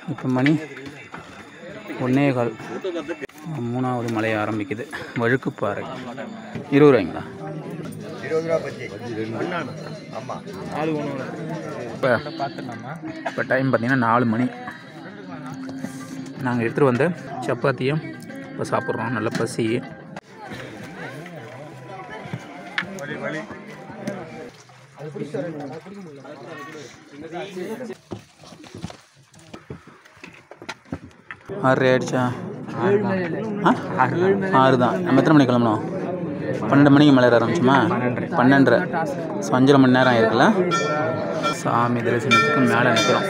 இப்போ மணி ஒன்னே கால் மூணாவது மலை ஆரம்பிக்குது வழுக்குப்பாறை இருபது ரூபாய்ங்களா இருபது ரூபா பஜ்ஜி ஆமாம் இப்போ இப்போ டைம் பார்த்தீங்கன்னா நாலு மணி நாங்கள் எடுத்துகிட்டு வந்த சப்பாத்தியும் இப்போ சாப்பிட்றோம் நல்ல பசி ஆறு ஆயிடுச்சா ஆ? ஆறு தான் நம்ம எத்தனை மணிக்கு கிளம்பணும் பன்னெண்டு மணிக்கு மேலே ஏற ஆரம்பிச்சுமா பன்னெண்டரை ஸோ அஞ்சரை மணி நேரம் ஆயிருக்குல்ல சாமி தரிசனத்துக்கு மேலே நிற்கிறோம்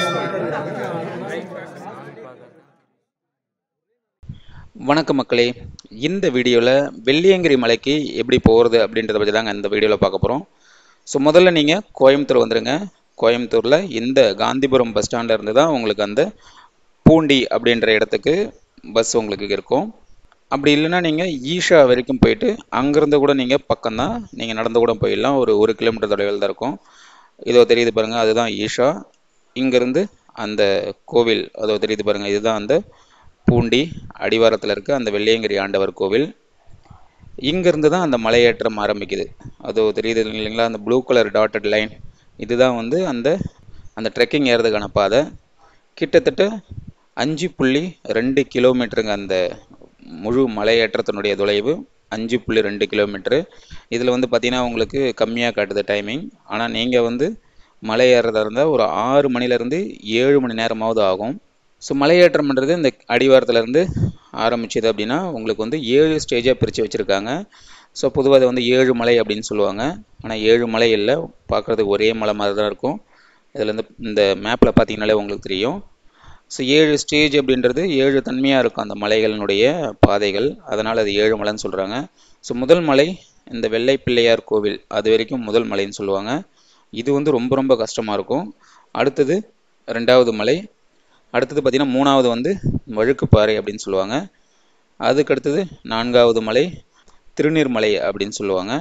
வணக்கம் மக்களே இந்த வீடியோவில் வெள்ளியங்கிரி மலைக்கு எப்படி போகிறது அப்படின்றத பற்றி தாங்க இந்த வீடியோவில் பார்க்க போகிறோம் ஸோ முதல்ல நீங்கள் கோயம்புத்தூர் வந்துடுங்க கோயம்புத்தூரில் இந்த காந்திபுரம் பஸ் ஸ்டாண்டில் இருந்து தான் உங்களுக்கு அந்த பூண்டி அப்படின்ற இடத்துக்கு பஸ் உங்களுக்கு இருக்கும் அப்படி இல்லைன்னா நீங்கள் ஈஷா வரைக்கும் போயிட்டு அங்கேருந்து கூட நீங்கள் பக்கம்தான் நீங்கள் நடந்து கூட போயிடலாம் ஒரு ஒரு கிலோமீட்டர் தொலைவில் தான் இருக்கும் இதோ தெரியுது பாருங்கள் அதுதான் ஈஷா இங்கேருந்து அந்த கோவில் அதோ தெரியுது பாருங்கள் இதுதான் அந்த பூண்டி அடிவாரத்தில் இருக்க அந்த வெள்ளியங்கிரி ஆண்டவர் கோவில் இங்கேருந்து தான் அந்த மலையேற்றம் ஆரம்பிக்குது அதோ தெரியுது இல்லைங்களா அந்த ப்ளூ கலர் டாட்டட் லைன் இதுதான் வந்து அந்த அந்த ட்ரெக்கிங் ஏறதுக்கான பாதை கிட்டத்தட்ட அஞ்சு புள்ளி ரெண்டு கிலோமீட்டருங்க அந்த முழு மலையேற்றத்தினுடைய தொலைவு அஞ்சு புள்ளி ரெண்டு கிலோமீட்ரு இதில் வந்து பார்த்தீங்கன்னா உங்களுக்கு கம்மியாக காட்டுது டைமிங் ஆனால் நீங்கள் வந்து மலை ஏறுறதா இருந்தால் ஒரு ஆறு மணிலேருந்து ஏழு மணி நேரமாவது ஆகும் ஸோ மலையேற்றம்ன்றது இந்த அடிவாரத்துலேருந்து ஆரம்பிச்சது அப்படின்னா உங்களுக்கு வந்து ஏழு ஸ்டேஜாக பிரித்து வச்சுருக்காங்க ஸோ பொதுவாக அதை வந்து ஏழு மலை அப்படின்னு சொல்லுவாங்க ஆனால் ஏழு மலை இல்லை பார்க்குறதுக்கு ஒரே மலை மாதிரி தான் இருக்கும் இதில் இந்த இந்த மேப்பில் பார்த்தீங்கனாலே உங்களுக்கு தெரியும் ஸோ ஏழு ஸ்டேஜ் அப்படின்றது ஏழு தன்மையாக இருக்கும் அந்த மலைகளினுடைய பாதைகள் அதனால் அது ஏழு மலைன்னு சொல்கிறாங்க ஸோ முதல் மலை இந்த வெள்ளை பிள்ளையார் கோவில் அது வரைக்கும் முதல் மலைன்னு சொல்லுவாங்க இது வந்து ரொம்ப ரொம்ப கஷ்டமாக இருக்கும் அடுத்தது ரெண்டாவது மலை அடுத்தது பார்த்திங்கன்னா மூணாவது வந்து வழுக்குப்பாறை அப்படின்னு சொல்லுவாங்க அதுக்கு அடுத்தது நான்காவது மலை திருநீர்மலை அப்படின்னு சொல்லுவாங்க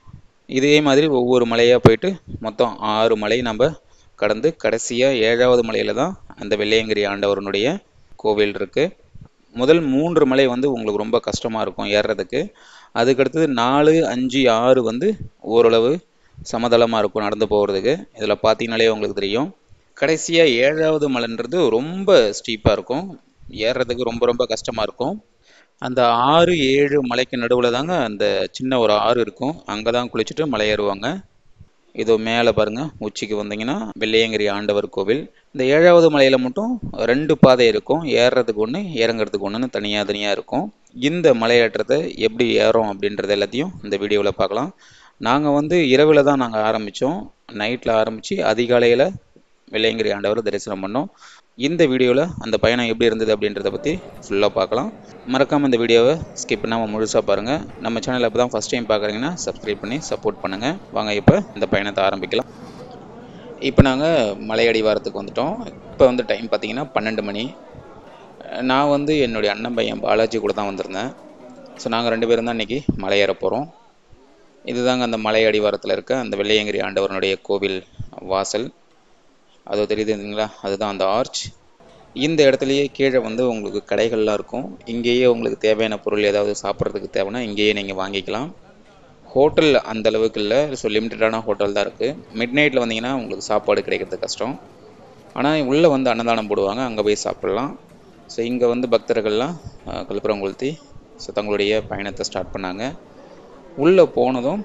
இதே மாதிரி ஒவ்வொரு மலையாக போயிட்டு மொத்தம் ஆறு மலை நம்ம கடந்து கடைசியாக ஏழாவது மலையில் தான் அந்த வெள்ளையங்கிரி ஆண்டவரனுடைய கோவில் இருக்குது முதல் மூன்று மலை வந்து உங்களுக்கு ரொம்ப கஷ்டமாக இருக்கும் ஏறுறதுக்கு அதுக்கடுத்தது நாலு அஞ்சு ஆறு வந்து ஓரளவு சமதளமாக இருக்கும் நடந்து போகிறதுக்கு இதில் பார்த்தீங்கனாலே உங்களுக்கு தெரியும் கடைசியாக ஏழாவது மலைன்றது ரொம்ப ஸ்டீப்பாக இருக்கும் ஏறுறதுக்கு ரொம்ப ரொம்ப கஷ்டமாக இருக்கும் அந்த ஆறு ஏழு மலைக்கு நடுவில் தாங்க அந்த சின்ன ஒரு ஆறு இருக்கும் அங்கே தான் குளிச்சுட்டு மலை ஏறுவாங்க இதோ மேலே பாருங்கள் உச்சிக்கு வந்தீங்கன்னா வெள்ளையங்கிரி ஆண்டவர் கோவில் இந்த ஏழாவது மலையில் மட்டும் ரெண்டு பாதை இருக்கும் ஏறுறதுக்கு ஒன்று இறங்குறதுக்கு ஒன்றுன்னு தனியாக தனியாக இருக்கும் இந்த மலையேற்றத்தை எப்படி ஏறோம் அப்படின்றது எல்லாத்தையும் இந்த வீடியோவில் பார்க்கலாம் நாங்கள் வந்து இரவில் தான் நாங்கள் ஆரம்பித்தோம் நைட்டில் ஆரம்பித்து அதிகாலையில் வெள்ளையங்கிரி ஆண்டவர் தரிசனம் பண்ணோம் இந்த வீடியோவில் அந்த பயணம் எப்படி இருந்தது அப்படின்றத பற்றி ஃபுல்லாக பார்க்கலாம் மறக்காமல் இந்த வீடியோவை ஸ்கிப் பண்ணாமல் முழுசாக பாருங்கள் நம்ம சேனலில் இப்போ தான் ஃபஸ்ட் டைம் பார்க்குறீங்கன்னா சப்ஸ்கிரைப் பண்ணி சப்போர்ட் பண்ணுங்கள் வாங்க இப்போ இந்த பயணத்தை ஆரம்பிக்கலாம் இப்போ நாங்கள் மலையடிவாரத்துக்கு வந்துட்டோம் இப்போ வந்து டைம் பார்த்தீங்கன்னா பன்னெண்டு மணி நான் வந்து என்னுடைய அண்ணன் பையன் பாலாஜி கூட தான் வந்திருந்தேன் ஸோ நாங்கள் ரெண்டு பேரும் தான் இன்றைக்கி மலையேற போகிறோம் இதுதாங்க அந்த மலை அடிவாரத்தில் இருக்க அந்த வெள்ளையங்கிரி ஆண்டவரனுடைய கோவில் வாசல் அது தெரியுதுங்களா அதுதான் அந்த ஆர்ச் இந்த இடத்துலையே கீழே வந்து உங்களுக்கு கடைகள்லாம் இருக்கும் இங்கேயே உங்களுக்கு தேவையான பொருள் ஏதாவது சாப்பிட்றதுக்கு தேவைன்னா இங்கேயே நீங்கள் வாங்கிக்கலாம் ஹோட்டல் அந்த அளவுக்கு இல்லை ஸோ லிமிட்டடான ஹோட்டல் தான் இருக்குது மிட் நைட்டில் வந்தீங்கன்னா உங்களுக்கு சாப்பாடு கிடைக்கிறது கஷ்டம் ஆனால் உள்ளே வந்து அன்னதானம் போடுவாங்க அங்கே போய் சாப்பிட்லாம் ஸோ இங்கே வந்து பக்தர்கள்லாம் கல்புரம் கொளுத்தி ஸோ தங்களுடைய பயணத்தை ஸ்டார்ட் பண்ணாங்க உள்ளே போனதும்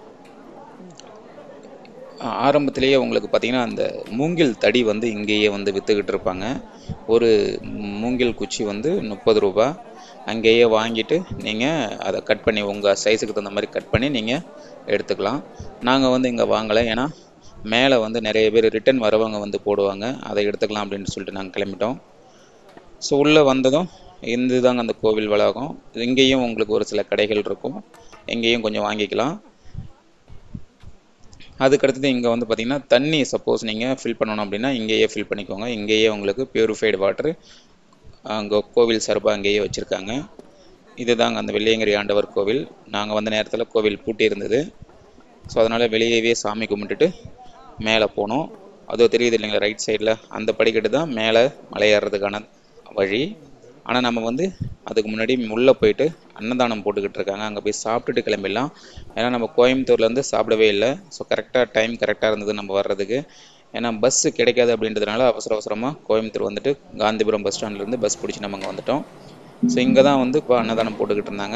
ஆரம்பத்திலேயே உங்களுக்கு பார்த்தீங்கன்னா அந்த மூங்கில் தடி வந்து இங்கேயே வந்து விற்றுக்கிட்டு இருப்பாங்க ஒரு மூங்கில் குச்சி வந்து முப்பது ரூபா அங்கேயே வாங்கிட்டு நீங்கள் அதை கட் பண்ணி உங்கள் சைஸுக்கு தகுந்த மாதிரி கட் பண்ணி நீங்கள் எடுத்துக்கலாம் நாங்கள் வந்து இங்கே வாங்கலை ஏன்னா மேலே வந்து நிறைய பேர் ரிட்டன் வரவங்க வந்து போடுவாங்க அதை எடுத்துக்கலாம் அப்படின்னு சொல்லிட்டு நாங்கள் கிளம்பிட்டோம் ஸோ உள்ளே வந்ததும் இந்த தாங்க அந்த கோவில் வளாகம் இங்கேயும் உங்களுக்கு ஒரு சில கடைகள் இருக்கும் இங்கேயும் கொஞ்சம் வாங்கிக்கலாம் அதுக்கடுத்தது இங்கே வந்து பார்த்திங்கன்னா தண்ணி சப்போஸ் நீங்கள் ஃபில் பண்ணணும் அப்படின்னா இங்கேயே ஃபில் பண்ணிக்கோங்க இங்கேயே உங்களுக்கு பியூரிஃபைடு வாட்டர் அங்கே கோவில் சார்பாக அங்கேயே வச்சுருக்காங்க இதுதாங்க அந்த வெள்ளியங்கிரி ஆண்டவர் கோவில் நாங்கள் வந்த நேரத்தில் கோவில் பூட்டி இருந்தது ஸோ அதனால் வெளியவே சாமி கும்பிட்டுட்டு மேலே போனோம் அதோ தெரியுது இல்லைங்களா ரைட் சைடில் அந்த படிக்கட்டு தான் மேலே மலை ஏறுறதுக்கான வழி ஆனால் நம்ம வந்து அதுக்கு முன்னாடி உள்ளே போயிட்டு அன்னதானம் போட்டுக்கிட்டு இருக்காங்க அங்கே போய் சாப்பிட்டுட்டு கிளம்பிடலாம் ஏன்னா நம்ம கோயம்புத்தூர்லேருந்து சாப்பிடவே இல்லை ஸோ கரெக்டாக டைம் கரெக்டாக இருந்தது நம்ம வர்றதுக்கு ஏன்னா பஸ்ஸு கிடைக்காது அப்படின்றதுனால அவசர அவசரமாக கோயம்புத்தூர் வந்துட்டு காந்திபுரம் பஸ் ஸ்டாண்ட்லேருந்து பஸ் பிடிச்சி நம்ம அங்கே வந்துட்டோம் ஸோ இங்கே தான் வந்து இப்போ அன்னதானம் போட்டுக்கிட்டு இருந்தாங்க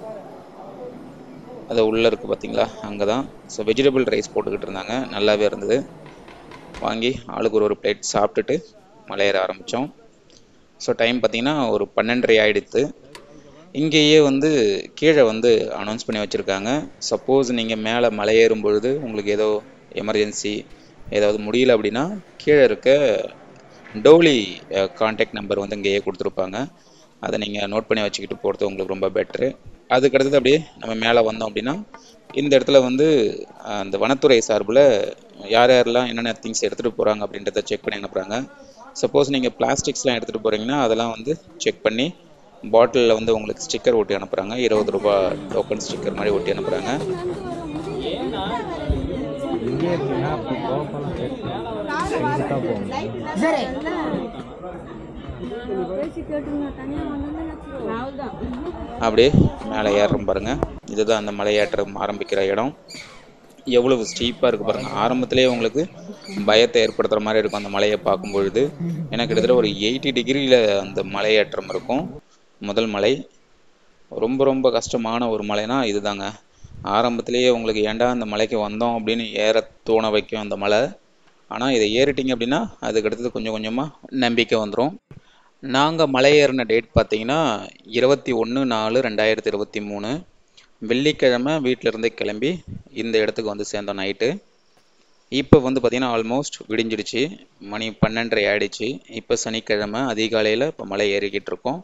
அது உள்ளே இருக்குது பார்த்தீங்களா அங்கே தான் ஸோ வெஜிடபிள் ரைஸ் போட்டுக்கிட்டு இருந்தாங்க நல்லாவே இருந்தது வாங்கி ஆளுக்கு ஒரு ஒரு பிளேட் சாப்பிட்டுட்டு மலையேற ஆரம்பித்தோம் ஸோ டைம் பார்த்தீங்கன்னா ஒரு பன்னெண்டரை ஆயிடுத்து இங்கேயே வந்து கீழே வந்து அனௌன்ஸ் பண்ணி வச்சுருக்காங்க சப்போஸ் நீங்கள் மேலே மலையேறும் பொழுது உங்களுக்கு ஏதோ எமர்ஜென்சி ஏதாவது முடியல அப்படின்னா கீழே இருக்க டோலி காண்டாக்ட் நம்பர் வந்து இங்கேயே கொடுத்துருப்பாங்க அதை நீங்கள் நோட் பண்ணி வச்சுக்கிட்டு போகிறது உங்களுக்கு ரொம்ப பெட்ரு அதுக்கடுத்தது அப்படியே நம்ம மேலே வந்தோம் அப்படின்னா இந்த இடத்துல வந்து அஹ், அந்த வனத்துறை சார்பில் யார் யாரெல்லாம் என்னென்ன திங்ஸ் எடுத்துகிட்டு போகிறாங்க அப்படின்றத செக் பண்ணி அனுப்புகிறாங்க சப்போஸ் நீங்கள் பிளாஸ்டிக்ஸ்லாம் எடுத்துகிட்டு போகிறீங்கன்னா அதெல்லாம் வந்து செக் பண்ணி பாட்டிலில் வந்து உங்களுக்கு ஸ்டிக்கர் ஒட்டி அனுப்புகிறாங்க இருபது ரூபாய் டோக்கன் ஸ்டிக்கர் மாதிரி ஒட்டி அனுப்புகிறாங்க இங்கே இருக்குன்னா அப்போ போகலாம் செஞ்சுட்டா போகணும் அப்படியே மேலே ஏறுறோம் பாருங்க இதுதான் அந்த மலையேற்றம் ஆரம்பிக்கிற இடம் எவ்வளவு ஸ்டீப்பாக இருக்குது பாருங்க ஆரம்பத்திலேயே உங்களுக்கு பயத்தை ஏற்படுத்துகிற மாதிரி இருக்கும் அந்த மலையை பார்க்கும் பொழுது எனக்கு கிட்டத்தட்ட ஒரு எயிட்டி டிகிரியில் அந்த மலையேற்றம் இருக்கும் முதல் மலை ரொம்ப ரொம்ப கஷ்டமான ஒரு மலைனா இதுதாங்க ஆரம்பத்திலேயே உங்களுக்கு ஏன்டா அந்த மலைக்கு வந்தோம் அப்படின்னு ஏற தோண வைக்கும் அந்த மலை ஆனால் இதை ஏறிட்டீங்க அப்படின்னா அதுக்கு அடுத்தது கொஞ்சம் கொஞ்சமாக நம்பிக்கை வந்துடும் நாங்கள் மலை ஏறின டேட் பார்த்தீங்கன்னா இருபத்தி ஒன்று நாலு ரெண்டாயிரத்தி இருபத்தி மூணு வெள்ளிக்கிழமை வீட்டில இருந்தே கிளம்பி இந்த இடத்துக்கு வந்து சேர்ந்தோம் நைட்டு இப்போ வந்து பார்த்தீங்கன்னா ஆல்மோஸ்ட் விடிஞ்சிடுச்சு மணி பன்னெண்டரை ஆயிடுச்சு இப்போ சனிக்கிழமை அதிகாலையில் இப்போ மலை ஏறிக்கிட்டு இருக்கோம்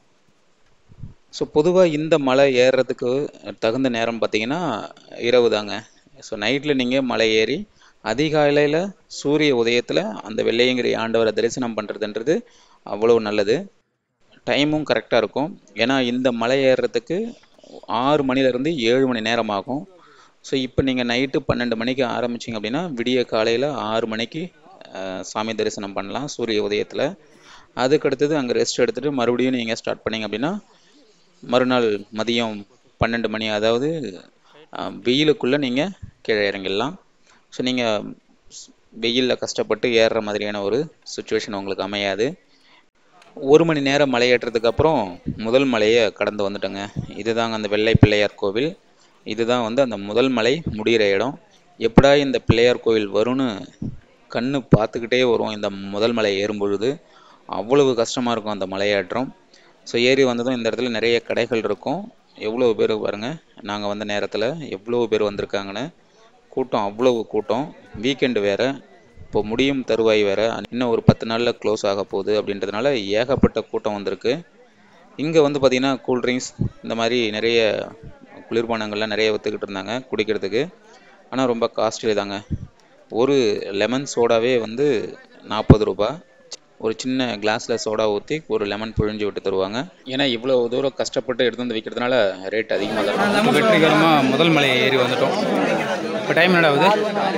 ஸோ பொதுவாக இந்த மலை ஏறுறதுக்கு தகுந்த நேரம் பார்த்தீங்கன்னா இரவு தாங்க ஸோ நைட்டில் நீங்கள் மலை ஏறி அதிகாலையில் சூரிய உதயத்தில் அந்த வெள்ளையங்கிரி ஆண்டவரை தரிசனம் பண்ணுறதுன்றது அவ்வளோ நல்லது டைமும் கரெக்டாக இருக்கும் ஏன்னா இந்த மலை ஏறுறதுக்கு ஆறு மணிலேருந்து ஏழு மணி நேரம் ஆகும் ஸோ இப்போ நீங்கள் நைட்டு பன்னெண்டு மணிக்கு ஆரம்பிச்சிங்க அப்படின்னா விடிய காலையில் ஆறு மணிக்கு அஹ், சாமி தரிசனம் பண்ணலாம் சூரிய உதயத்தில் அதுக்கடுத்தது அங்கே ரெஸ்ட் எடுத்துகிட்டு மறுபடியும் நீங்கள் ஸ்டார்ட் பண்ணீங்க அப்படின்னா மறுநாள் மதியம் பன்னெண்டு மணி அதாவது அஹ், வெயிலுக்குள்ளே நீங்கள் கீழே இறங்கிடலாம் ஸோ நீங்கள் வெயிலில் கஷ்டப்பட்டு ஏறுற மாதிரியான ஒரு சுச்சுவேஷன் உங்களுக்கு அமையாது ஒரு மணி நேரம் மலையேற்றதுக்கு அப்புறம் முதல் மலையை கடந்து வந்துட்டோங்க இதுதாங்க அந்த வெள்ளை பிள்ளையார் கோவில் இதுதான் வந்து அந்த முதல் மலை முடிகிற இடம் எப்படா இந்த பிள்ளையார் கோவில் வரும்னு கண்ணு பார்த்துக்கிட்டே வரும் இந்த முதல் மலை ஏறும் பொழுது அவ்வளவு கஷ்டமாக இருக்கும் அந்த மலையேற்றம் ஸோ ஏறி வந்ததும் இந்த இடத்துல நிறைய கடைகள் இருக்கும் எவ்வளோ பேர் பாருங்க நாங்கள் வந்த நேரத்தில் எவ்வளோ பேர் வந்திருக்காங்கன்னு கூட்டம் அவ்வளவு கூட்டம் வீக்கெண்டு வேற இப்போ முடியும் தருவாய் வேற இன்னும் ஒரு பத்து நாளில் க்ளோஸ் ஆக போகுது அப்படின்றதுனால ஏகப்பட்ட கூட்டம் வந்திருக்கு இங்கே வந்து பார்த்தீங்கன்னா கூல்ட்ரிங்க்ஸ் இந்த மாதிரி நிறைய குளிர்பானங்கள்லாம் நிறைய விற்றுக்கிட்டு இருந்தாங்க குடிக்கிறதுக்கு ஆனால் ரொம்ப காஸ்ட்லி தாங்க ஒரு லெமன் சோடாவே வந்து நாற்பது ரூபாய் ஒரு சின்ன கிளாஸில் சோடா ஊற்றி ஒரு லெமன் புழிஞ்சு விட்டு தருவாங்க ஏன்னா இவ்வளோ தூரம் கஷ்டப்பட்டு எடுத்து வந்து விற்கிறதுனால ரேட் அதிகமாக தான் இருக்கும் வெற்றிகரமாக முதல் மலையை ஏறி வந்துட்டோம் இப்போ டைம் என்னடா ஆகுது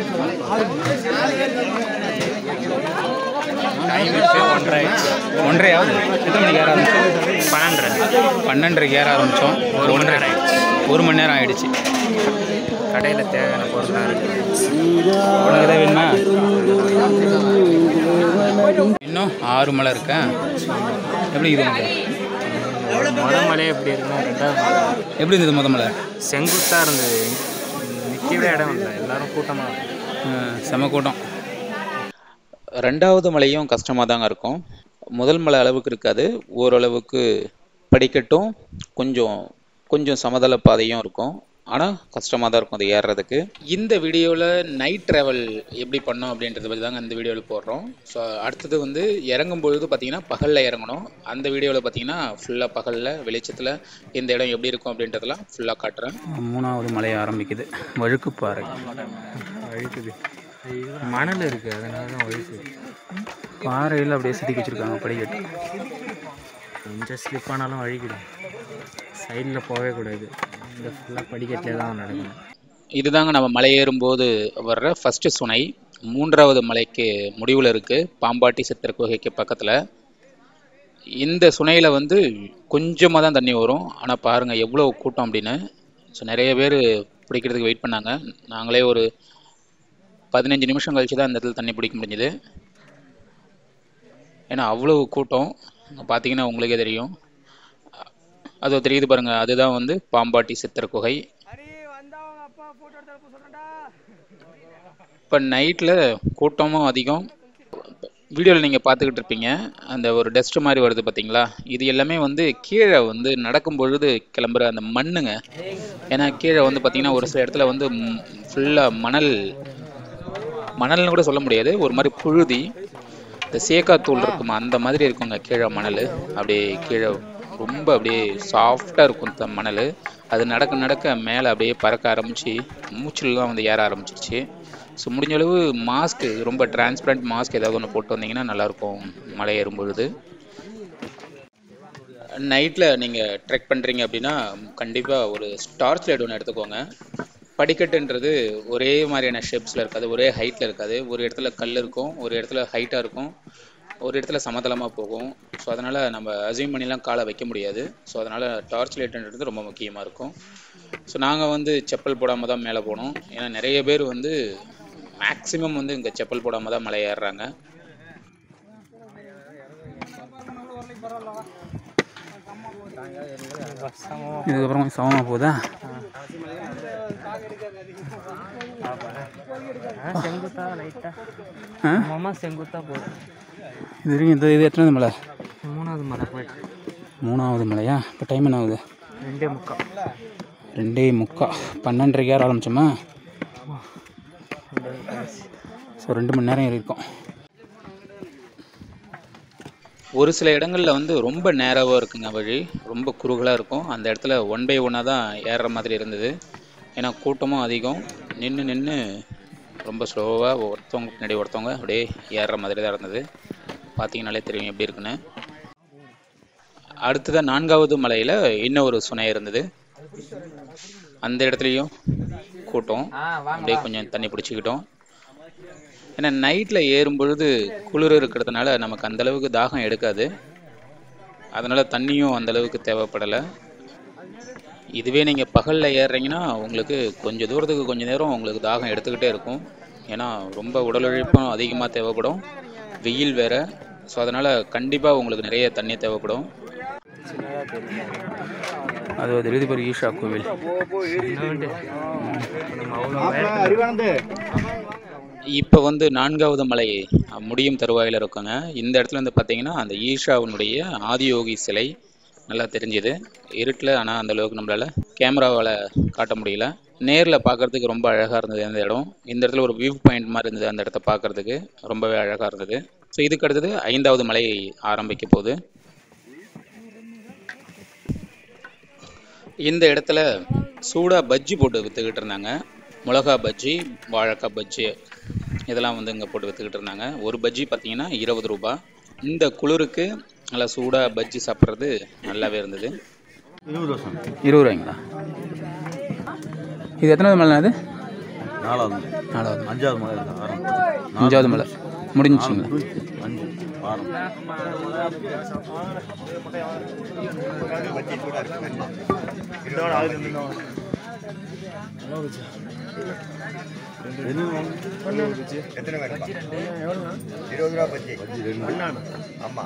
ஒன்றரை ஆகுது எத்தனை மணிக்கு ஏற ஆரம்பிச்சோம் பன்னெண்டரை பன்னெண்டரைக்கு ஏற ஆரம்பித்தோம் ஒரு ஒன்றரை ஒரு மணி நேரம் ஆயிடுச்சு கடையில் தேவையான பொருள்லாம் இருக்குது உனக்கு எதாவது வேணுமா இன்னும் ஆறு மலை இருக்கா எப்படி இது உங்களுக்கு முத மலை எப்படி இருக்குன்னா ரெண்டாவது மலை எப்படி இருந்தது முத மலை செங்குத்தாக இருந்தது நிற்கவே இடம் இல்லை எல்லாரும் கூட்டமாக ஆ, செம கூட்டம் ரெண்டாவது மலையும் கஷ்டமாக தாங்க இருக்கும் முதல் மலை அளவுக்கு இருக்காது ஓரளவுக்கு படிக்கட்டும் கொஞ்சம் கொஞ்சம் சமதள பாதையும் இருக்கும் ஆனால் கஷ்டமாக தான் இருக்கும் அது ஏறுறதுக்கு இந்த வீடியோவில் நைட் ட்ராவல் எப்படி பண்ணோம் அப்படின்றத பற்றி தாங்க இந்த வீடியோவில் போடுறோம் ஸோ அடுத்தது வந்து இறங்கும் பொழுது பார்த்தீங்கன்னா பகலில் இறங்கணும் அந்த வீடியோவில் பார்த்தீங்கன்னா ஃபுல்லாக பகலில் வெளிச்சத்தில் இந்த இடம் எப்படி இருக்கும் அப்படின்றதெல்லாம் ஃபுல்லாக காட்டுறேன் மூணாவது மலை ஆரம்பிக்குது வழுக்குப்பாறை அழுக்குது மணல் இருக்குது அதனால தான் வயசு பாறையில் அப்படியே செதுக்கி வச்சுருக்காங்க படிக்கட்டு கொஞ்சம் ஸ்லிப் ஆனாலும் அழுகிடும் சைடில் போகவே கூடாது இந்த ஃபுல்லாக படிக்கட்டிலே தான் நடக்கணும் இதுதாங்க நம்ம மலை ஏறும்போது வர்ற ஃபஸ்ட்டு சுனை மூன்றாவது மலைக்கு முடிவில் இருக்குது பாம்பாட்டி சித்தர் குகைக்கு பக்கத்தில் இந்த சுனையில் வந்து கொஞ்சமாக தான் தண்ணி வரும் ஆனால் பாருங்கள் எவ்வளோ கூட்டம் அப்படின்னு ஸோ நிறைய பேர் பிடிக்கிறதுக்கு வெயிட் பண்ணாங்க நாங்களே ஒரு பதினஞ்சு நிமிஷம் கழிச்சு தான் இந்த இடத்துல தண்ணி பிடிக்க முடிஞ்சுது ஏன்னா அவ்வளோ கூட்டம் அங்க பார்த்தீங்கன்னா உங்களுக்கே தெரியும் அது தெரியுது பாருங்கள் அதுதான் வந்து பாம்பாட்டி சித்தர் குகை இப்போ நைட்டில் கூட்டமும் அதிகம் வீடியோவில் நீங்கள் பார்த்துக்கிட்டு இருப்பீங்க அந்த ஒரு டஸ்ட் மாதிரி வருது பார்த்தீங்களா இது எல்லாமே வந்து கீழே வந்து நடக்கும் பொழுது கிளம்புற அந்த மண்ணுங்க ஏன்னா கீழே வந்து பார்த்தீங்கன்னா ஒரு சில இடத்துல வந்து ஃபுல்லாக மணல் மணல்னு கூட சொல்ல முடியாது ஒரு மாதிரி புழுதி இந்த சேக்காத்தூள் இருக்குமா அந்த மாதிரி இருக்குங்க கீழே மணல் அப்படியே கீழே ரொம்ப அப்படியே சாஃப்டாக இருக்கும் இந்த மணல் அது நடக்க நடக்க மேலே அப்படியே பறக்க ஆரம்பித்து மூச்சிலலாம் வந்து ஏற ஆரம்பிச்சிருச்சு ஸோ முடிஞ்ச அளவு மாஸ்க்கு ரொம்ப டிரான்ஸ்பரண்ட் மாஸ்க் ஏதாவது ஒன்று போட்டு வந்தீங்கன்னா நல்லாயிருக்கும் மலை ஏறும் பொழுது நைட்டில் நீங்கள் ட்ரெக் பண்ணுறீங்க அப்படின்னா கண்டிப்பாக ஒரு டார்ச் லைட் ஒன்று எடுத்துக்கோங்க படிக்கட்டுன்றது ஒரே மாதிரியான ஷேப்ஸில் இருக்காது ஒரே ஹைட்டில் இருக்காது ஒரு இடத்துல கல் இருக்கும் ஒரு இடத்துல ஹைட்டாக இருக்கும் ஒரு இடத்துல சமதளமாக போகும் ஸோ அதனால் நம்ம அசியூம் பண்ணிலாம் காலை வைக்க முடியாது ஸோ அதனால் டார்ச் லைட்டுன்றது ரொம்ப முக்கியமாக இருக்கும் ஸோ நாங்கள் வந்து செப்பல் போடாமல் தான் மேலே போனோம் ஏன்னா நிறைய பேர் வந்து மேக்ஸிமம் வந்து இங்கே செப்பல் போடாமல் தான் மலை ஏறுறாங்க இதுக்கப்புறம் சமமாக போகுதா செங்குத்தா லைட்டா ஆ மாமா செங்குத்தா போகுது இது வரைக்கும் இந்த இது எத்தனாவது மலை மூணாவது மலை போயிட்டு மூணாவது மலையா இப்போ டைம் என்ன ஆகுது ரெண்டே முக்கால் ரெண்டே முக்கா பன்னெண்டரைக்கு ஏற ஆரம்பிச்சோமா ஸோ ரெண்டு மணி நேரம் ஏறி இருக்கோம் ஒரு சில இடங்களில் வந்து ரொம்ப நேராவாக இருக்குங்க வழி ரொம்ப குறுகலாக இருக்கும் அந்த இடத்துல ஒன் பை ஒன்னாக தான் ஏறுற மாதிரி இருந்தது ஏன்னா கூட்டமும் அதிகம் நின்று நின்று ரொம்ப ஸ்லோவாக ஒருத்தவங்க பின்னாடி ஒருத்தவங்க அப்படியே ஏறுற மாதிரி தான் இருந்தது பார்த்தீங்கனாலே தெரியும் எப்படி இருக்குன்னு அடுத்ததாக நான்காவது மலையில் இன்னும் ஒரு சுனை இருந்தது அந்த இடத்துலையும் கூட்டம் அப்படியே கொஞ்சம் தண்ணி பிடிச்சிக்கிட்டோம் ஏன்னா நைட்டில் ஏறும் பொழுது குளிர் இருக்கிறதுனால நமக்கு அந்த அளவுக்கு தாகம் எடுக்காது அதனால் தண்ணியும் அந்த அளவுக்கு தேவைப்படலை இதுவே நீங்கள் பகலில் ஏறுறீங்கன்னா உங்களுக்கு கொஞ்சம் தூரத்துக்கு கொஞ்சம் நேரம் உங்களுக்கு தாகம் எடுத்துக்கிட்டே இருக்கும் ஏன்னா ரொம்ப உடல் உழைப்பும் அதிகமாக தேவைப்படும் வெயில் வேற ஸோ அதனால் கண்டிப்பாக உங்களுக்கு நிறைய தண்ணி தேவைப்படும் அது எழுதி பாரு ஈஷா கோவில் இப்போ வந்து நான்காவது மலை அஹ், முடியும் தருவாயில் இருக்குங்க இந்த இடத்துல வந்து பார்த்தீங்கன்னா அந்த ஈஷாவினுடைய ஆதியோகி சிலை நல்லா தெரிஞ்சுது இருட்டில் ஆனால் அந்த அளவுக்கு நம்மளால் கேமராவால் காட்ட முடியல நேரில் பார்க்கறதுக்கு ரொம்ப அழகாக இருந்தது இந்த இடம் இந்த இடத்துல ஒரு வியூ பாயிண்ட் மாதிரி இருந்தது அந்த இடத்த பார்க்கறதுக்கு ரொம்பவே அழகாக இருந்தது ஸோ இதுக்கு அடுத்தது ஐந்தாவது மலை ஆரம்பிக்க போகுது இந்த இடத்துல சூடாக பஜ்ஜி போட்டு விற்றுக்கிட்டு இருந்தாங்க மிளகா பஜ்ஜி வாழைக்காய் பஜ்ஜி இதெல்லாம் வந்து இங்கே போட்டு விற்றுக்கிட்டு இருந்தாங்க ஒரு பஜ்ஜி பார்த்தீங்கன்னா இருபது ரூபாய் இந்த குளிருக்கு நல்லா சூடாக பஜ்ஜி சாப்பிட்றது நல்லாவே இருந்தது இருபது ரூபாய்ங்களா இது எத்தனாவது மலை அது நாலாவது நாலாவது அஞ்சாவது மலை இருக்கு ஆரம் அஞ்சாவது மலை முடிஞ்சுங்களா அஞ்சு ஆரம் எத்தனை வேணும்பா இருபது ரூபா பஜ்ஜி ஆமாம்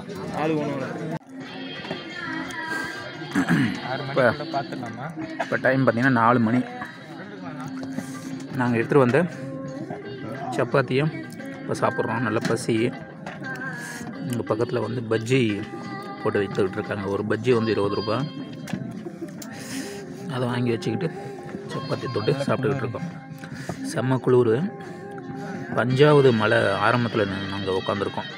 இப்போ இப்போ டைம் பார்த்தீங்கன்னா நாலு மணி நாங்கள் எடுத்துகிட்டு வந்த சப்பாத்தியும் இப்போ சாப்பிட்றோம் நல்ல பசி இங்கே பக்கத்தில் வந்து பஜ்ஜி போட்டு விற்றுக்கிட்டு இருக்காங்க ஒரு பஜ்ஜி வந்து இருபது ரூபாய் அதை வாங்கி வச்சுக்கிட்டு சப்பாத்தி தொட்டு சாப்பிட்டுக்கிட்டு இருக்கோம் செம்ம குளிர் அஞ்சாவது மலை ஆரம்பத்தில் நாங்கள் உட்காந்துருக்கோம்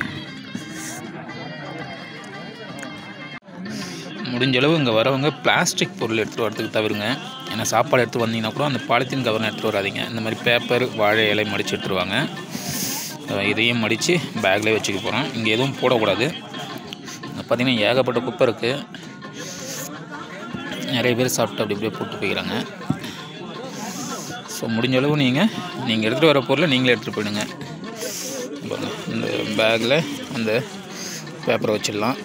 முடிஞ்ச அளவு இங்கே வரவங்க பிளாஸ்டிக் பொருள் எடுத்துகிட்டு வரதுக்கு தவிருங்க ஏன்னா சாப்பாடு எடுத்து வந்தீங்கன்னா கூட அந்த பாலித்தீன் கவர்னை எடுத்துகிட்டு வராதீங்க இந்த மாதிரி பேப்பர் வாழை இலை மடித்து எடுத்துருவாங்க அஹ் இதையும் மடித்து பேக்லேயே வச்சுக்க போகிறோம் இங்கே எதுவும் போடக்கூடாது இங்கே பார்த்தீங்கன்னா ஏகப்பட்ட குப்பை இருக்குது நிறைய பேர் சாப்பிட்டு அப்படி இப்படியே போட்டு போய்க்கிறாங்க ஸோ முடிஞ்ச அளவு நீங்கள் நீங்கள் எடுத்துகிட்டு வர பொருளை நீங்களே எடுத்துகிட்டு போயிடுங்க பாருங்க, இந்த பேக்கில் அந்த பேப்பரை வச்சிடலாம்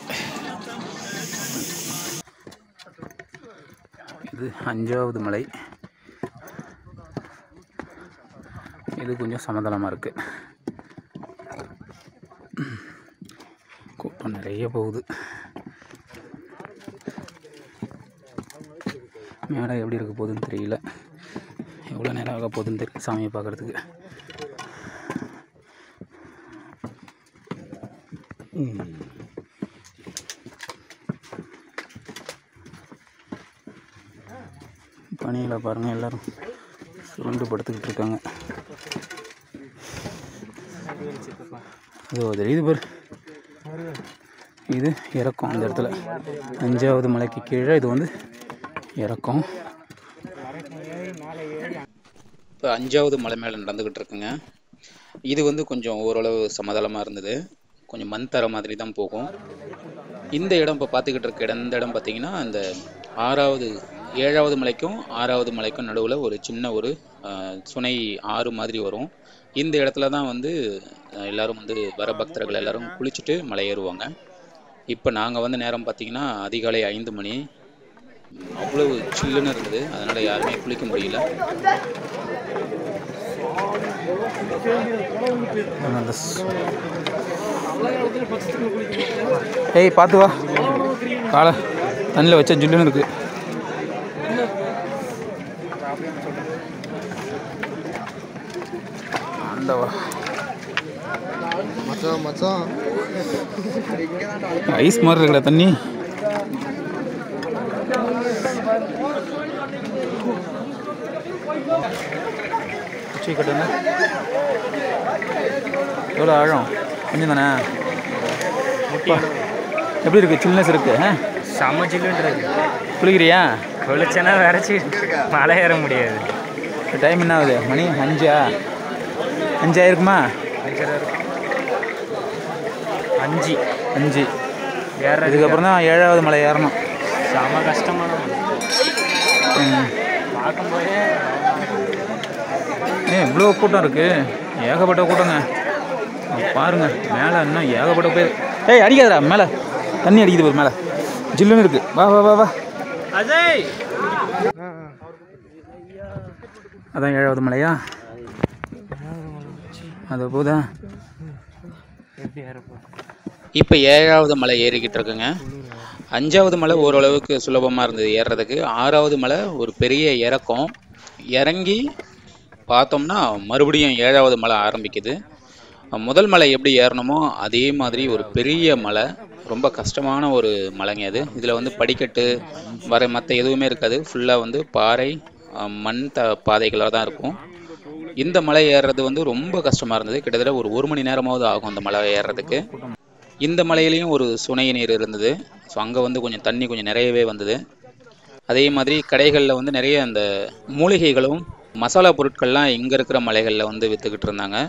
இது அஞ்சாவது மலை இது கொஞ்சம் சமதளமாக இருக்குது கூட்டம் நிறைய போகுது மேடை எப்படி இருக்க போகுதுன்னு தெரியல எவ்வளோ நேரம் ஆக போகுதுன்னு தெரியல சாமியை பார்க்குறதுக்கு பனியில் பாருங்கள் எல்லோரும் சுருண்டு படுத்துக்கிட்டு இருக்காங்க இதோ தெரியுது பாரு இது இறக்கம் அந்த இடத்துல அஞ்சாவது மலைக்கு கீழே இது வந்து இறக்கம் இப்போ அஞ்சாவது மலை மேலே நடந்துக்கிட்டு இருக்குங்க இது வந்து கொஞ்சம் ஓரளவு சமதளமாக இருந்தது கொஞ்சம் மண் தர மாதிரி தான் போகும் இந்த இடம் இப்போ பார்த்துக்கிட்டு இருக்க இடம் இந்த இடம் பார்த்தீங்கன்னா அந்த ஆறாவது ஏழாவது மலைக்கும் ஆறாவது மலைக்கும் நடுவில் ஒரு சின்ன ஒரு ஆஹ், சுனை ஆறு மாதிரி வரும் இந்த இடத்துல தான் வந்து ஆஹ், எல்லாரும் வந்து வர பக்தர்கள் எல்லாரும் குளிச்சுட்டு மலை ஏறுவாங்க இப்போ நாங்கள் வந்து நேரம் பார்த்தீங்கன்னா அதிகாலை ஐந்து மணி அவ்வளவு சில்லுன்னு இருந்தது அதனால் யாருமே குளிக்க முடியல நல்ல ஸ்- ஏய் பார்த்து வா காலை தண்ணியில் வச்ச ஜில்லுன்னு இருக்கு ஆண்டவா மச்சான் மச்சான் ஐஸ் மாதிரி இருக்குடா தண்ணி உச்சி கட்டுங்க எவ்வளோ ஆழம் கொஞ்சம் தானே அப்பா, எப்படி இருக்கு சில்னஸ் இருக்கு ஆ? செம்ம ஜில்லுன்றது குளிக்கிறியா குளிச்சேன்னா விரைச்சி மலை ஏற முடியாது டைம் என்ன ஆகுது மணி அஞ்சா அஞ்சாயிருக்குமா அஞ்சரை இருக்கும். அஞ்சு அஞ்சு ஏறது இதுக்கப்புறம் தான் ஏழாவது மலை ஏறணும் செம கஷ்டமான மலை. ம். பார்க்கும்போதே ஏன் இவ்வளோ கூட்டம் இருக்கு ஏகப்பட்ட கூட்டங்க பாருங்க மேலே இன்னும் ஏகப்பட்ட பேர் ஏய் அடிக்காதடா மேலே தண்ணி அடிக்குது பாரு மேலே ஜில்லுன்னு இருக்கு வா வா வா வா அஜய் அதான் ஏழாவது மலையா அது போதா எப்படி ஏறப்போம் இப்போ ஏழாவது மலை ஏறிக்கிட்டு இருக்குங்க அஞ்சாவது மலை ஓரளவுக்கு சுலபமாக இருந்தது ஏறுறதுக்கு ஆறாவது மலை ஒரு பெரிய இறக்கம் இறங்கி பார்த்தோம்னா மறுபடியும் ஏழாவது மலை ஆரம்பிக்குது முதல் மலை எப்படி ஏறணுமோ அதே மாதிரி ஒரு பெரிய மலை ரொம்ப கஷ்டமான ஒரு மலைங்க அது இதில் வந்து படிக்கட்டு வர மற்ற எதுவுமே இருக்காது ஃபுல்லாக வந்து பாறை அஹ், மண் த பாதைகளாக தான் இருக்கும் இந்த மலை ஏறுறது வந்து ரொம்ப கஷ்டமாக இருந்தது கிட்டத்தட்ட ஒரு ஒரு மணி நேரமாவது ஆகும் அந்த மலை ஏறுறதுக்கு இந்த மலையிலையும் ஒரு சுனை நீர் இருந்தது ஸோ அங்கே வந்து கொஞ்சம் தண்ணி கொஞ்சம் நிறையவே வந்தது அதே மாதிரி கடைகளில் வந்து நிறைய அந்த மூலிகைகளும் மசாலா பொருட்கள்லாம் இங்கே இருக்கிற மலைகளில் வந்து விற்றுக்கிட்டு இருந்தாங்க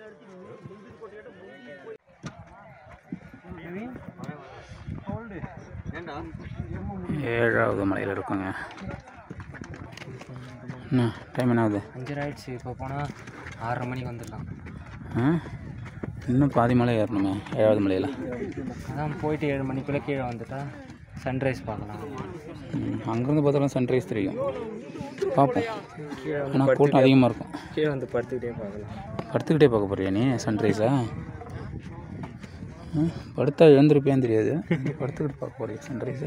ஏழாவது மலையில் இருக்குங்க என்ன டைம் என்ன ஆகுது அஞ்சரை ஆயிடுச்சு இப்போ போனால் ஆறரை மணிக்கு வந்துடலாம் ஆ இன்னும் பாதி மலை ஏறணுமே ஏழாவது மலையில் அதான் போயிட்டு ஏழு மணிக்குள்ளே கீழே வந்துட்டா சன்ரைஸ் பார்க்கலாம் அங்கேருந்து பார்த்தாலும் சன்ரைஸ் தெரியும் பார்ப்போம் கீழே ஆனால் கூட்டம் அதிகமாக இருக்கும் கீழே வந்து படுத்துக்கிட்டே பார்க்கலாம் படுத்துக்கிட்டே பார்க்க போறியா நீ சன்ரைஸா படுத்தா எழுந்திருப்பேன்னு தெரியாது படுத்துக்கிட்டு பார்க்க போறியா சன்ரைஸை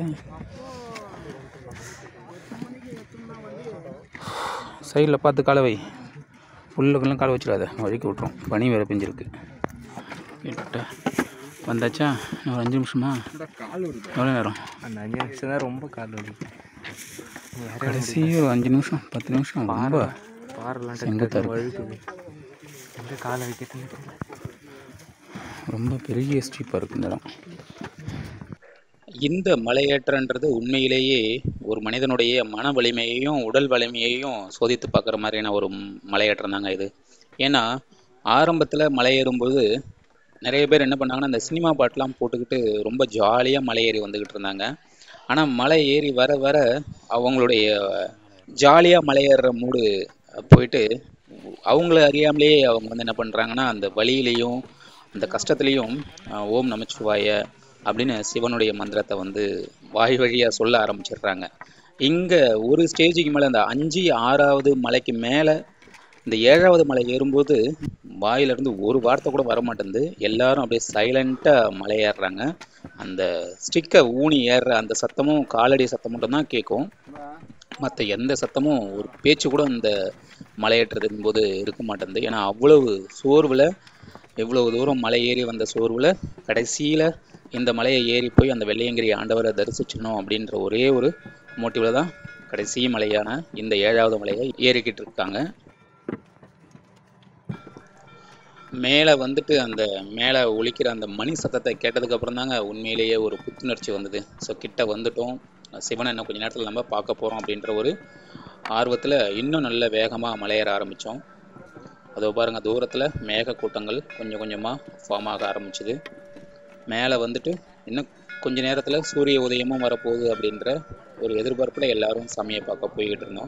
சைடில் பார்த்து காலை வை உள்ளுக்கெல்லாம் காலை வச்சிடாத வழுக்கி விட்ரும் பனி வேறு பெஞ்சிருக்கு கிட்ட வந்தாச்சா இன்னும் ஒரு அஞ்சு நிமிஷமா எவ்வளோ நேரம் அந்த அஞ்சு நிமிஷம் தான் ரொம்ப கால் வலி கடைசி ஒரு அஞ்சு நிமிஷம் பத்து நிமிஷம் ரொம்ப பாரெல்லாம் செங்கத்தா இருக்கு. வழுக்குது எங்கே காலை வைக்கிறதுன்னு தெரியல ரொம்ப பெரிய ஸ்டீப்பாக இருக்குது இந்த இடம் இந்த மலையேற்றன்றது உண்மையிலேயே ஒரு மனிதனுடைய மன வலிமையையும் உடல் வலிமையையும் சோதித்து பார்க்குற மாதிரியான ஒரு ம்- மலையேற்றம் தாங்க இது ஏன்னா ஆரம்பத்தில் மலையேறும்போது நிறைய பேர் என்ன பண்ணாங்கன்னா இந்த சினிமா பாட்டெலாம் போட்டுக்கிட்டு ரொம்ப ஜாலியாக மலையேறி வந்துக்கிட்டு இருந்தாங்க ஆனால் மலை ஏறி வர வர அவங்களுடைய ஜாலியாக மலையேறுற மூடு போயிட்டு அவங்கள அறியாமலேயே அவங்க வந்து என்ன பண்ணுறாங்கன்னா அந்த வழியிலையும் அந்த கஷ்டத்துலேயும் அஹ், ஓம் நமச்சிவாய அப்படின்னு சிவனுடைய மந்திரத்தை வந்து வாய் வழியாக சொல்ல ஆரம்பிச்சிடுறாங்க இங்கே ஒரு ஸ்டேஜுக்கு மேலே அந்த அஞ்சு ஆறாவது மலைக்கு மேலே இந்த ஏழாவது மலை ஏறும்போது வாயிலிருந்து ஒரு வார்த்தை கூட வர மாட்டேங்குது எல்லாரும் அப்படியே சைலண்ட்டாக மலை ஏறுறாங்க அந்த ஸ்டிக்கை ஊனி ஏறுற அந்த சத்தமும் காலடி சத்தம் மட்டும்தான் கேட்கும் மற்ற எந்த சத்தமும் ஒரு பேச்சு கூட அந்த மலையேற்றத்தின் போது இருக்க மாட்டேங்குது ஏன்னா அவ்வளவு சோர்வில் எவ்வளவு தூரம் மலை ஏறி வந்த சோர்வில் கடைசியில் இந்த மலையை ஏறி போய் அந்த வெள்ளையங்கிரி ஆண்டவரை தரிசிச்சிடணும் அப்படின்ற ஒரே ஒரு மோட்டிவில் தான் கடைசி மலையான இந்த ஏழாவது மலையை ஏறிக்கிட்டு இருக்காங்க மேலே வந்துட்டு அந்த மேலே ஒலிக்கிற அந்த மணி சத்தத்தை கேட்டதுக்கு அப்புறம் தாங்க உண்மையிலேயே ஒரு புத்துணர்ச்சி வந்தது ஸோ கிட்ட வந்துட்டோம் சிவனை இன்னும் கொஞ்ச நேரத்தில் நம்ம பார்க்க போகிறோம் அப்படின்ற ஒரு ஆர்வத்தில் இன்னும் நல்ல வேகமாக மலையேற ஆரம்பித்தோம் அதோ பாருங்க தூரத்தில் மேக கூட்டங்கள் கொஞ்சம் கொஞ்சமாக ஃபார்ம் ஆக ஆரம்பிச்சுது மேலே வந்துட்டு இன்னும் கொஞ்ச நேரத்தில் சூரிய உதயமும் வரப்போகுது அப்படின்ற ஒரு எதிர்பார்ப்பில் எல்லாரும் சாமியை பார்க்க போய்கிட்டு இருந்தோம்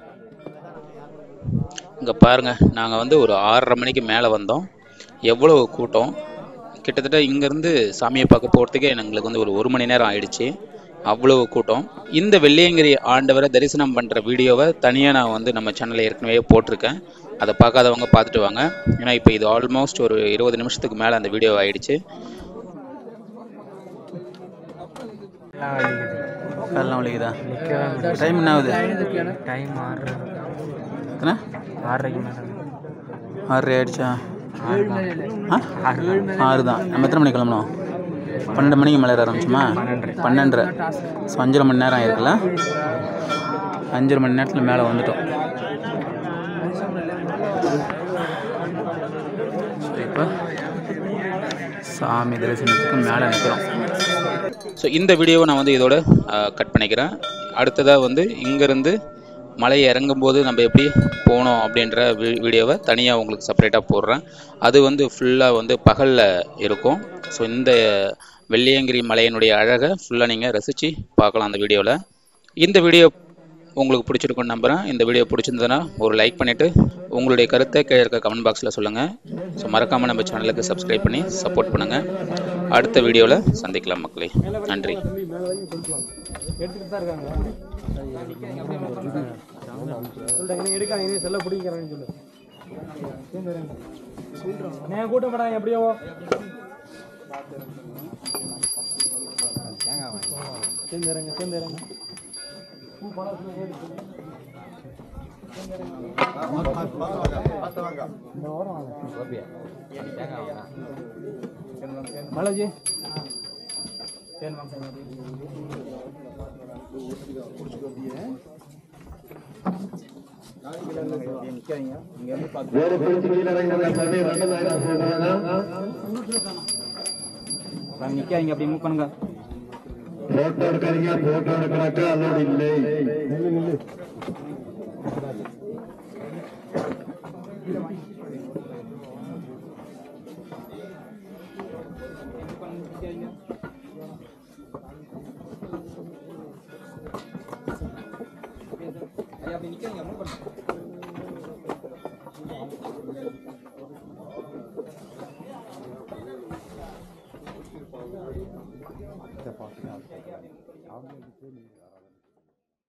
இங்கே பாருங்க நாங்கள் வந்து ஒரு ஆறரை மணிக்கு மேலே வந்தோம் எவ்வளோ கூட்டம் கிட்டத்தட்ட இங்கேருந்து சாமியை பார்க்க போகிறதுக்கே எங்களுக்கு வந்து ஒரு ஒரு மணி நேரம் ஆயிடுச்சு அவ்வளவு கூட்டம் இந்த வெள்ளியங்கிரி ஆண்டவரை தரிசனம் பண்ணுற வீடியோவை தனியாக நான் வந்து நம்ம சேனலில் ஏற்கனவே போட்டிருக்கேன் அதை பார்க்காதவங்க பார்த்துட்டு வாங்க ஏன்னா இப்போ இது ஆல்மோஸ்ட் ஒரு இருபது நிமிஷத்துக்கு மேலே அந்த வீடியோ ஆயிடுச்சு எல்லாம் வலிக்குது காலெலாம் வலிக்குதா நிற்கவே முடியல டைம் என்ன ஆகுது டைம் ஆறு எத்தனை ஆறரைக்கு மேலே ஆறு ஆயிடுச்சா ஆறு தான் ஆ ஆறு தான் நம்ம எத்தனை மணிக்கு கிளம்பணும் பன்னெண்டு மணிக்கு மேலே ஏற ஆரம்பிச்சுமா பன்னெண்டரை ஸோ அஞ்சரை மணி நேரம் ஆயிருக்குல்ல அஞ்சரை மணி நேரத்தில் மேலே வந்துட்டோம் ஸோ இப்போ சாமி தரிசனத்துக்கு மேலே நிற்கிறோம் ஸோ இந்த வீடியோவை நான் வந்து இதோட கட் பண்ணிக்கிறேன் அடுத்ததாக வந்து இங்கேருந்து மலை இறங்கும்போது நம்ம எப்படி போனோம் அப்படின்ற வீ- வீடியோவை தனியாக உங்களுக்கு செப்பரேட்டாக போடுறேன் அது வந்து ஃபுல்லாக வந்து பகலில் இருக்கும் ஸோ இந்த வெள்ளியங்கிரி மலையினுடைய அழகை ஃபுல்லாக நீங்கள் ரசித்து பார்க்கலாம் அந்த வீடியோவில் இந்த வீடியோ உங்களுக்கு பிடிச்சிருக்குன்னு நம்புகிறேன் இந்த வீடியோ பிடிச்சிருந்ததுன்னா ஒரு லைக் பண்ணிவிட்டு உங்களுடைய கருத்தை கீழே இருக்க கமெண்ட் பாக்ஸில் சொல்லுங்கள் ஸோ மறக்காமல் நம்ம சேனலுக்கு சப்ஸ்கிரைப் பண்ணி சப்போர்ட் பண்ணுங்கள் அடுத்த வீடியோவில் சந்திக்கலாம் மக்களே நன்றி எடுத்துட்டு தான் இருக்காங்க சொல்லிட்டாங்க எடுக்காங்க இதே செல்ல பிடிக்கிறாங்கன்னு சொல்லு நான் கூட்ட மாட்டாங்க எப்படியோ சேர்ந்துறங்க சேர்ந்துறங்க பாலாஜி நிக்காதீங்க அப்படி மூவ் பண்ணுங்க போட்டோ எடுக்காதீங்க போட்டோ எடுக்கிறாக்க அலோடு இல்லை அவங்க